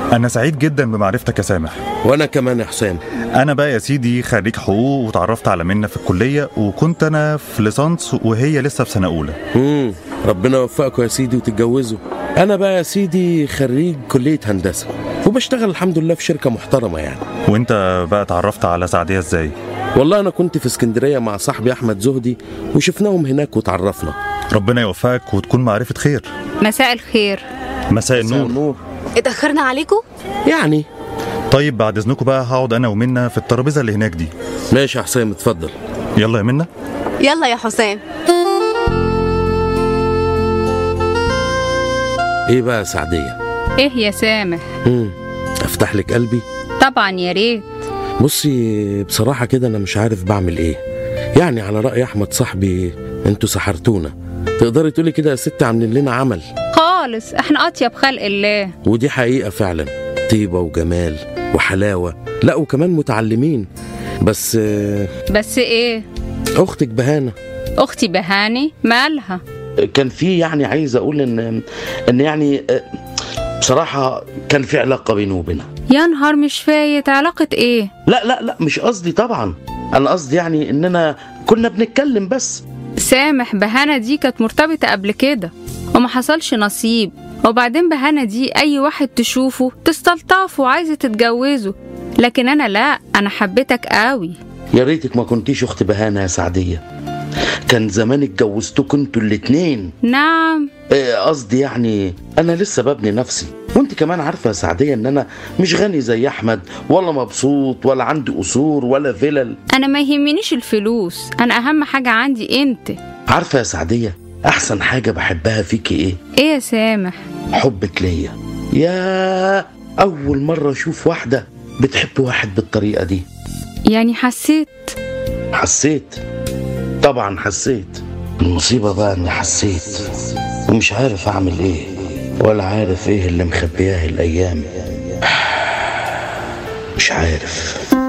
انا سعيد جدا بمعرفتك يا سامح وانا كمان يا حسام انا بقى يا سيدي خريج حقوق وتعرفت على منى في الكليه وكنت انا في ليسانس وهي لسه في سنه اولى امم ربنا يوفقكم يا سيدي وتتجوزوا انا بقى يا سيدي خريج كليه هندسه وبشتغل الحمد لله في شركه محترمه يعني وانت بقى اتعرفت على سعديه ازاي والله انا كنت في اسكندريه مع صاحبي احمد زهدي وشفناهم هناك وتعرفنا ربنا يوفقك وتكون معرفه خير مساء الخير مساء مساء النور النور اتأخرنا عليكم؟ يعني طيب بعد اذنكم بقى هقعد انا ومنى في الترابيزه اللي هناك دي ماشي يا حسام اتفضل يلا يا منى يلا يا حسام ايه بقى يا سعديه ايه يا سامح امم افتح لك قلبي طبعا يا ريت بصي بصراحه كده انا مش عارف بعمل ايه يعني على راي احمد صاحبي انتوا سحرتونا تقدري تقولي كده يا ست عاملين لنا عمل خالص احنا اطيب خلق الله ودي حقيقة فعلا طيبة وجمال وحلاوة لا وكمان متعلمين بس آه، بس ايه أختك بهانة اختي بهاني مالها كان في يعني عايز أقول إن إن يعني آه، بصراحة كان في علاقة بينه وبينها يا نهار مش فايت علاقة ايه لا لا لا مش قصدي طبعا أنا قصدي يعني إننا كنا بنتكلم بس سامح بهانة دي كانت مرتبطة قبل كده وما حصلش نصيب وبعدين بهانة دي أي واحد تشوفه تستلطفه وعايزة تتجوزه لكن أنا لا أنا حبيتك قوي يا ريتك ما كنتيش أخت بهانة يا سعدية كان زمان اتجوزتكوا انتوا الاتنين نعم آه، قصدي يعني انا لسه ببني نفسي وانت كمان عارفه يا سعديه ان انا مش غني زي احمد ولا مبسوط ولا عندي قصور ولا فلل أنا ما يهمنيش الفلوس أنا أهم حاجة عندي أنت عارفه يا سعديه احسن حاجه بحبها فيكي ايه إيه يا سامح حبك ليا يا اول مره اشوف واحده بتحب واحد بالطريقه دي يعني حسيت حسيت طبعا حسيت المصيبه بقى اني حسيت ومش عارف اعمل ايه ولا عارف ايه اللي مخبياه الايام مش عارف